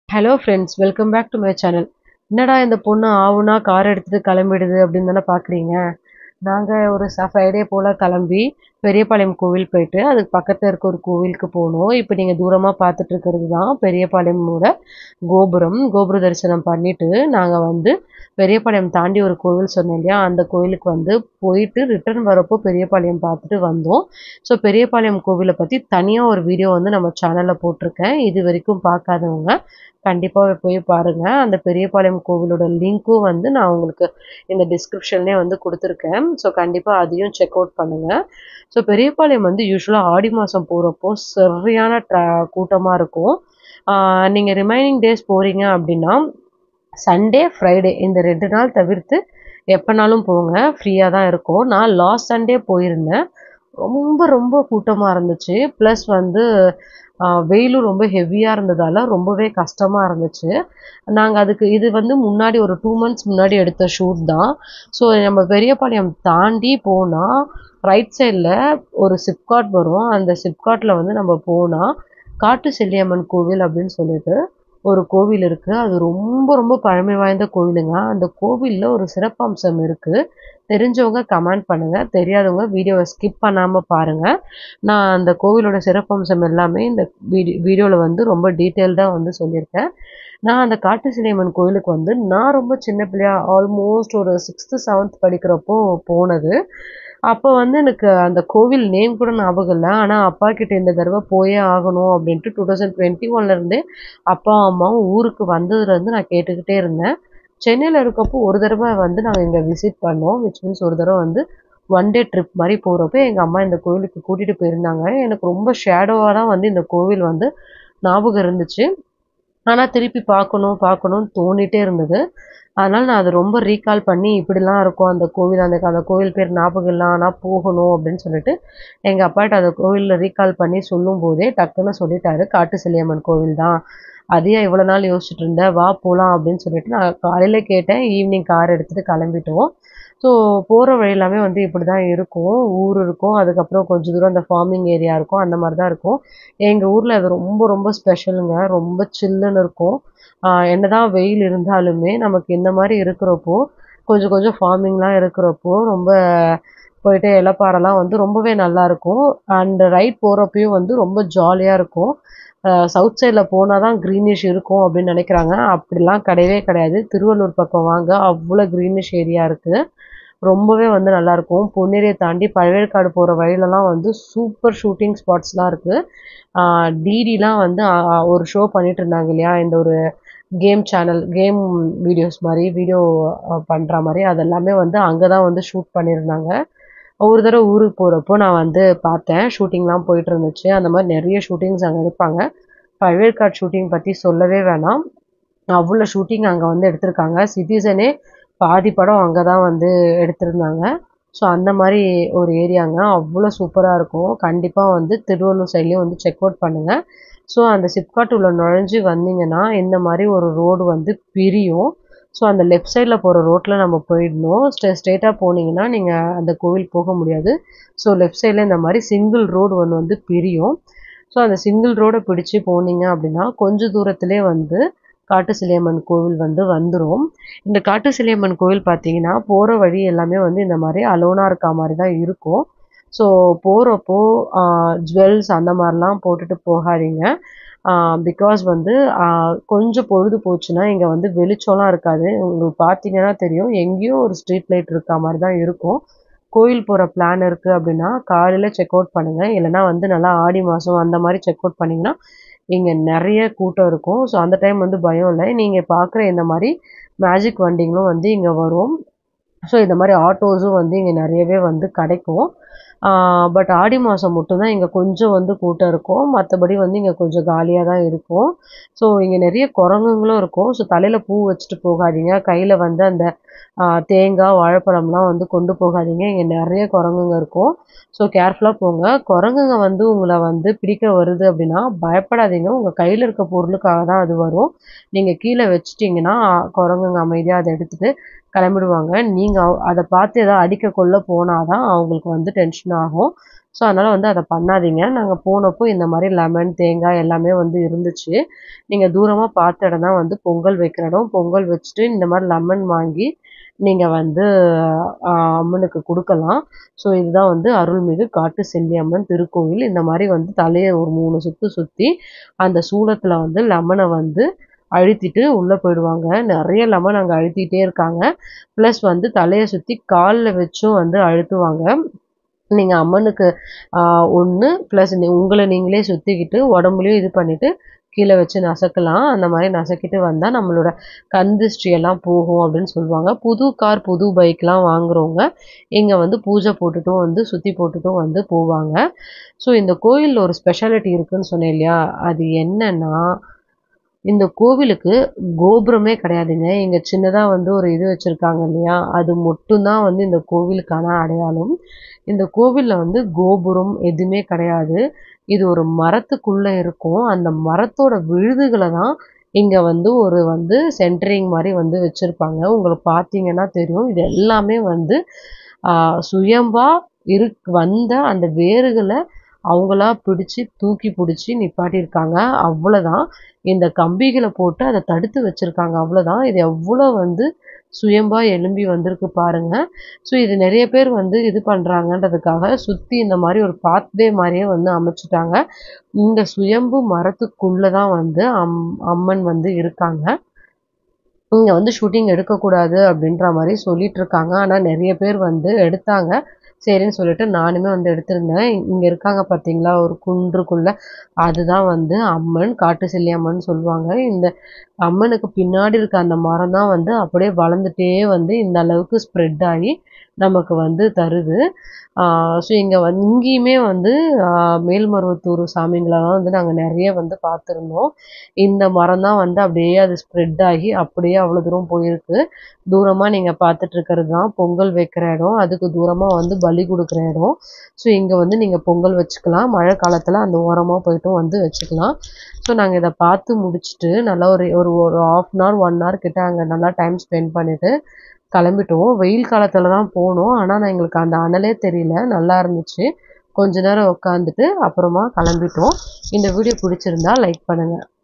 hello friends welcome back to my channel என்னடா இந்த பொண்ணு ஆவுனா கார் எடுத்துகிட்டு கிளம்பிடுது அப்படின்னு தானே பார்க்குறீங்க நாங்கள் ஒரு ச ஃப்ரைடே போல் கிளம்பி பெரியபாளையம் கோவில் போயிட்டு அதுக்கு பக்கத்தில் இருக்க ஒரு கோவிலுக்கு போனோம் இப்போ நீங்கள் தூரமாக பார்த்துட்டு இருக்கிறது தான் பெரியபாளையமோட கோபுரம் கோபுர தரிசனம் பண்ணிவிட்டு நாங்கள் வந்து பெரியபாளையம் தாண்டி ஒரு கோவில் சொன்னேன் இல்லையா அந்த கோவிலுக்கு வந்து போயிட்டு ரிட்டர்ன் வரப்போ பெரியபாளையம் பார்த்துட்டு வந்தோம் ஸோ பெரியபாளையம் கோவிலை பற்றி தனியாக ஒரு வீடியோ வந்து நம்ம சேனலில் போட்டிருக்கேன் இது வரைக்கும் பார்க்காதவங்க கண்டிப்பாக போய் பாருங்கள் அந்த பெரியபாளையம் கோவிலோட லிங்க்கும் வந்து நான் உங்களுக்கு இந்த டிஸ்கிரிப்ஷன்லேயே வந்து கொடுத்துருக்கேன் ஸோ கண்டிப்பாக அதையும் செக் அவுட் பண்ணுங்கள் ஸோ பெரியபாளையம் வந்து யூஸ்வலாக ஆடி மாதம் போகிறப்போ சரியான ட்ரா கூட்டமாக இருக்கும் நீங்கள் ரிமைனிங் டேஸ் போகிறீங்க அப்படின்னா சண்டே ஃப்ரைடே இந்த ரெண்டு நாள் தவிர்த்து எப்போனாலும் போங்க ஃப்ரீயாக தான் இருக்கும் நான் லாஸ்ட் சண்டே போயிருந்தேன் ரொம்ப ரொம்ப கூட்டமாக இருந்துச்சு ப்ளஸ் வந்து வெயிலும் ரொம்ப ஹெவியாக இருந்ததால் ரொம்பவே கஷ்டமாக இருந்துச்சு நாங்கள் அதுக்கு இது வந்து முன்னாடி ஒரு டூ மந்த்ஸ் முன்னாடி எடுத்த ஷூட் தான் ஸோ நம்ம பெரியபாளையம் தாண்டி போனால் ரைட் சைடில் ஒரு சிப்காட் வரும் அந்த சிப்காட்டில் வந்து நம்ம போனால் காட்டு செல்லியம்மன் கோவில் அப்படின்னு சொல்லிட்டு ஒரு கோவில் இருக்குது அது ரொம்ப ரொம்ப பழமை வாய்ந்த கோவிலுங்க அந்த கோவிலில் ஒரு சிறப்பம்சம் இருக்குது தெரிஞ்சவங்க கமெண்ட் பண்ணுங்கள் தெரியாதவங்க வீடியோவை ஸ்கிப் பண்ணாமல் பாருங்கள் நான் அந்த கோவிலோட சிறப்பம்சம் எல்லாமே இந்த வீடியோ வீடியோவில் வந்து ரொம்ப டீட்டெயில்டாக வந்து சொல்லியிருக்கேன் நான் அந்த காட்டு சிலையம்மன் கோவிலுக்கு வந்து நான் ரொம்ப சின்ன பிள்ளையா ஆல்மோஸ்ட் ஒரு சிக்ஸ்த்து செவன்த் படிக்கிறப்போ போனது அப்போ வந்து எனக்கு அந்த கோவில் நேம் கூட ஞாபகம் இல்லை ஆனால் அப்பா கிட்ட இந்த தடவை போயே ஆகணும் அப்படின்ட்டு டூ தௌசண்ட் டுவெண்ட்டி ஒன்லேருந்தே அப்பா அம்மாவும் ஊருக்கு வந்ததுலேருந்து நான் கேட்டுக்கிட்டே இருந்தேன் சென்னையில் இருக்கப்போ ஒரு தடவை வந்து நாங்கள் இங்கே விசிட் பண்ணோம் விச் மீன்ஸ் ஒரு தடவை வந்து ஒன் டே ட்ரிப் மாதிரி போகிறப்ப எங்கள் அம்மா இந்த கோவிலுக்கு கூட்டிகிட்டு போயிருந்தாங்க எனக்கு ரொம்ப ஷேடோவாக தான் வந்து இந்த கோவில் வந்து ஞாபகம் இருந்துச்சு ஆனால் திருப்பி பார்க்கணும் பார்க்கணும்னு தோணிகிட்டே இருந்தது அதனால் நான் அதை ரொம்ப ரீகால் பண்ணி இப்படிலாம் இருக்கும் அந்த கோவில் அந்த அந்த கோவில் பேர் ஞாபகம் இல்லை ஆனால் போகணும் அப்படின்னு சொல்லிட்டு எங்கள் அப்பாட்ட அந்த கோவிலில் ரீகால் பண்ணி சொல்லும் போதே டக்குன்னு சொல்லிட்டாரு காட்டு செல்லியம்மன் கோவில் தான் அதையே இவ்வளோ நாள் யோசிச்சுட்டு இருந்தேன் வா போகலாம் அப்படின்னு சொல்லிட்டு நான் காலையில் கேட்டேன் ஈவினிங் கார் எடுத்துகிட்டு கிளம்பிட்டோம் ஸோ போகிற வழி எல்லாமே வந்து இப்படி தான் இருக்கும் ஊர் இருக்கும் அதுக்கப்புறம் கொஞ்சம் தூரம் அந்த ஃபார்மிங் ஏரியா இருக்கும் அந்த மாதிரி தான் இருக்கும் எங்கள் ஊரில் அது ரொம்ப ரொம்ப ஸ்பெஷலுங்க ரொம்ப சில்லுன்னு இருக்கும் என்னதான் வெயில் இருந்தாலுமே நமக்கு இந்த மாதிரி இருக்கிறப்போ கொஞ்சம் கொஞ்சம் ஃபார்மிங்லாம் இருக்கிறப்போ ரொம்ப போயிட்டு இலப்பாரெல்லாம் வந்து ரொம்பவே நல்லாயிருக்கும் அண்ட் ரைட் போகிறப்பையும் வந்து ரொம்ப ஜாலியாக இருக்கும் சவுத் சைடில் போனால் தான் க்ரீனிஷ் இருக்கும் அப்படின்னு நினைக்கிறாங்க அப்படிலாம் கிடையவே கிடையாது திருவள்ளூர் பக்கம் வாங்க அவ்வளோ க்ரீனிஷ் ஏரியா இருக்குது ரொம்பவே வந்து நல்லாயிருக்கும் பொன்னேரியை தாண்டி பழவேற்காடு போகிற வழியிலலாம் வந்து சூப்பர் ஷூட்டிங் ஸ்பாட்ஸ்லாம் இருக்குது டிடிலாம் வந்து ஒரு ஷோ பண்ணிட்டு இருந்தாங்க இல்லையா இந்த ஒரு கேம் சேனல் கேம் வீடியோஸ் மாதிரி வீடியோ பண்ணுற மாதிரி அதெல்லாமே வந்து அங்கே தான் வந்து ஷூட் பண்ணியிருந்தாங்க ஒரு தடவை ஊருக்கு போகிறப்போ நான் வந்து பார்த்தேன் ஷூட்டிங்லாம் போயிட்டு இருந்துச்சு அந்த மாதிரி நிறைய ஷூட்டிங்ஸ் அங்கே எடுப்பாங்க பழவேற்காடு ஷூட்டிங் பற்றி சொல்லவே வேணாம் அவ்வளோ ஷூட்டிங் அங்கே வந்து எடுத்திருக்காங்க சிட்டிசனே பாதி படம் அங்கே தான் வந்து எடுத்திருந்தாங்க ஸோ அந்த மாதிரி ஒரு ஏரியாங்க அவ்வளோ சூப்பராக இருக்கும் கண்டிப்பாக வந்து திருவள்ளூர் சைட்லேயும் வந்து செக் அவுட் பண்ணுங்கள் ஸோ அந்த சிப்காட் உள்ள நுழைஞ்சு வந்தீங்கன்னா இந்த மாதிரி ஒரு ரோடு வந்து பிரியும் ஸோ அந்த லெஃப்ட் சைடில் போகிற ரோட்டில் நம்ம போயிடணும் ஸ்டே ஸ்ட்ரெயிட்டாக போனீங்கன்னா நீங்கள் அந்த கோவில் போக முடியாது ஸோ லெஃப்ட் சைடில் இந்த மாதிரி சிங்கிள் ரோடு ஒன்று வந்து பிரியும் ஸோ அந்த சிங்கிள் ரோடை பிடிச்சி போனீங்க அப்படின்னா கொஞ்சம் தூரத்துலேயே வந்து காட்டு சிலையம்மன் கோவில் வந்து வந்துடும் இந்த காட்டு சிலையம்மன் கோவில் பார்த்தீங்கன்னா போகிற வழி எல்லாமே வந்து இந்த மாதிரி அலோனாக இருக்க மாதிரி தான் இருக்கும் ஸோ போகிறப்போ ஜுவல்ஸ் அந்த மாதிரிலாம் போட்டுட்டு போகாதீங்க பிகாஸ் வந்து கொஞ்சம் பொழுது போச்சுன்னா இங்கே வந்து வெளிச்சம்லாம் இருக்காது உங்களுக்கு பார்த்தீங்கன்னா தெரியும் எங்கேயோ ஒரு ஸ்ட்ரீட் லைட் இருக்க மாதிரி தான் இருக்கும் கோயில் போகிற பிளான் இருக்குது அப்படின்னா காலையில் செக் அவுட் பண்ணுங்கள் இல்லைனா வந்து நல்லா ஆடி மாதம் அந்த மாதிரி செக் அவுட் பண்ணிங்கன்னா இங்கே நிறைய கூட்டம் இருக்கும் ஸோ அந்த டைம் வந்து பயம் இல்லை நீங்கள் பார்க்குற இந்த மாதிரி மேஜிக் வண்டிங்களும் வந்து இங்கே வரும் ஸோ இந்த மாதிரி ஆட்டோஸும் வந்து இங்கே நிறையவே வந்து கிடைக்கும் பட் ஆடி மாதம் மட்டும்தான் இங்கே கொஞ்சம் வந்து கூட்டம் இருக்கும் மற்றபடி வந்து இங்கே கொஞ்சம் காலியாக தான் இருக்கும் ஸோ இங்கே நிறைய குரங்குங்களும் இருக்கும் ஸோ தலையில் பூ வச்சுட்டு போகாதீங்க கையில் வந்து அந்த தேங்காய் வாழைப்பழம்லாம் வந்து கொண்டு போகாதீங்க இங்கே நிறைய குரங்குங்க இருக்கும் ஸோ கேர்ஃபுல்லாக போங்க குரங்குங்க வந்து உங்களை வந்து பிடிக்க வருது அப்படின்னா பயப்படாதீங்க உங்கள் கையில் இருக்க பொருளுக்காக தான் அது வரும் நீங்கள் கீழே வச்சிட்டிங்கன்னா குரங்குங்க அமைதியாக அதை எடுத்துகிட்டு கிளம்பிடுவாங்க நீங்கள் அதை பார்த்து ஏதாவது அடிக்க கொள்ள போனாதான் அவங்களுக்கு வந்து டென்ஷன் ஆகும் ஸோ அதனால் வந்து அதை பண்ணாதீங்க நாங்கள் போனப்போ இந்த மாதிரி லெமன் தேங்காய் எல்லாமே வந்து இருந்துச்சு நீங்கள் தூரமாக பார்த்த இடம் தான் வந்து பொங்கல் வைக்கிற இடம் பொங்கல் வச்சுட்டு இந்த மாதிரி லெமன் வாங்கி நீங்கள் வந்து ஆஹ், அம்மனுக்கு கொடுக்கலாம் ஸோ இதுதான் வந்து அருள்மிகு காட்டு செல்லியம்மன் திருக்கோவில் இந்த மாதிரி வந்து தலையை ஒரு மூணு சுற்று சுற்றி அந்த சூளத்தில் வந்து லெமனை வந்து அழுத்திட்டு உள்ளே போயிடுவாங்க நிறைய லெமன் அங்கே அழுத்திட்டே இருக்காங்க ப்ளஸ் வந்து தலையை சுற்றி காலில் வச்சும் வந்து அழுத்துவாங்க நீங்கள் அம்மனுக்கு ஒன்று ப்ளஸ் உங்களை நீங்களே சுற்றிக்கிட்டு உடம்புலையும் இது பண்ணிவிட்டு கீழே வச்சு நசக்கலாம் அந்த மாதிரி நசக்கிட்டு வந்தால் நம்மளோட கண் திருஷ்டி எல்லாம் போகும் அப்படின்னு சொல்லுவாங்க புது கார் புது பைக்லாம் வாங்குறவங்க இங்கே வந்து பூஜை போட்டுட்டும் வந்து சுற்றி போட்டுட்டும் வந்து போவாங்க ஸோ இந்த கோயிலில் ஒரு ஸ்பெஷாலிட்டி இருக்குன்னு சொன்னேன் இல்லையா அது என்னன்னா இந்த கோவிலுக்கு கோபுரமே கிடையாதுங்க இங்க சின்னதா வந்து ஒரு இது வச்சிருக்காங்க இல்லையா அது மட்டும்தான் வந்து இந்த கோவிலுக்கான அடையாளம் இந்த கோவில்ல வந்து கோபுரம் எதுவுமே கிடையாது இது ஒரு மரத்துக்குள்ள இருக்கும் அந்த மரத்தோட விழுதுகளை தான் இங்க வந்து ஒரு வந்து சென்டரிங் மாதிரி வந்து வச்சிருப்பாங்க உங்களுக்கு பார்த்தீங்கன்னா தெரியும் இது எல்லாமே வந்து ஆஹ், சுயம்பா இரு வந்த அந்த வேர்களை அவங்களா பிடிச்சி தூக்கி பிடிச்சி நிப்பாட்டியிருக்காங்க அவ்வளோதான் இந்த கம்பிகளை போட்டு அதை தடுத்து வச்சிருக்காங்க அவ்வளோதான் இது எவ்வளோ வந்து சுயம்பா எழும்பி வந்திருக்கு பாருங்க ஸோ இது நிறைய பேர் வந்து இது பண்ணுறாங்கன்றதுக்காக சுற்றி இந்த மாதிரி ஒரு பாத்வே மாதிரியே வந்து அமைச்சிட்டாங்க இந்த சுயம்பு மரத்துக்குள்ளே தான் வந்து அம் அம்மன் வந்து இருக்காங்க இங்கே வந்து ஷூட்டிங் எடுக்கக்கூடாது அப்படின்ற மாதிரி சொல்லிட்டு இருக்காங்க ஆனால் நிறைய பேர் வந்து எடுத்தாங்க சரின்னு சொல்லிட்டு நானுமே வந்து எடுத்திருந்தேன் இங்கே இருக்காங்க பார்த்தீங்களா ஒரு குன்றுக்குள்ள அதுதான் வந்து அம்மன் காட்டு செல்லி அம்மன் சொல்லுவாங்க இந்த அம்மனுக்கு பின்னாடி இருக்க அந்த மரம் தான் வந்து அப்படியே வளர்ந்துட்டே வந்து இந்த அளவுக்கு ஸ்ப்ரெட் ஆகி நமக்கு வந்து தருது ஸோ இங்கே வந்து இங்கேயுமே வந்து ஆஹ் மேல்மருவத்தூர் சாமிங்களெல்லாம் வந்து நாங்கள் நிறைய வந்து பார்த்துருந்தோம் இந்த மரம் தான் வந்து அப்படியே அது ஸ்ப்ரெட் ஆகி அப்படியே அவ்வளோ தூரம் போயிருக்கு தூரமாக நீங்கள் பார்த்துட்டு இருக்கிறது தான் பொங்கல் வைக்கிற இடம் அதுக்கு தூரமாக வந்து பலி கொடுக்குற இடம் ஸோ இங்கே வந்து நீங்கள் பொங்கல் வச்சுக்கலாம் மழை காலத்தில் அந்த ஓரமாக போயிட்டும் வந்து வச்சுக்கலாம் ஸோ நாங்கள் இதை பார்த்து முடிச்சுட்டு நல்லா ஒரு ஒரு ஒரு half an hour one hour கிட்ட அங்கே நல்லா டைம் ஸ்பெண்ட் பண்ணிட்டு கிளம்பிட்டோம் வெயில் காலத்தில் தான் போனோம் ஆனால் நான் எங்களுக்கு அந்த அனலே தெரியல நல்லா இருந்துச்சு கொஞ்ச நேரம் உட்காந்துட்டு அப்புறமா கிளம்பிட்டோம் இந்த வீடியோ பிடிச்சிருந்தா லைக் பண்ணுங்கள்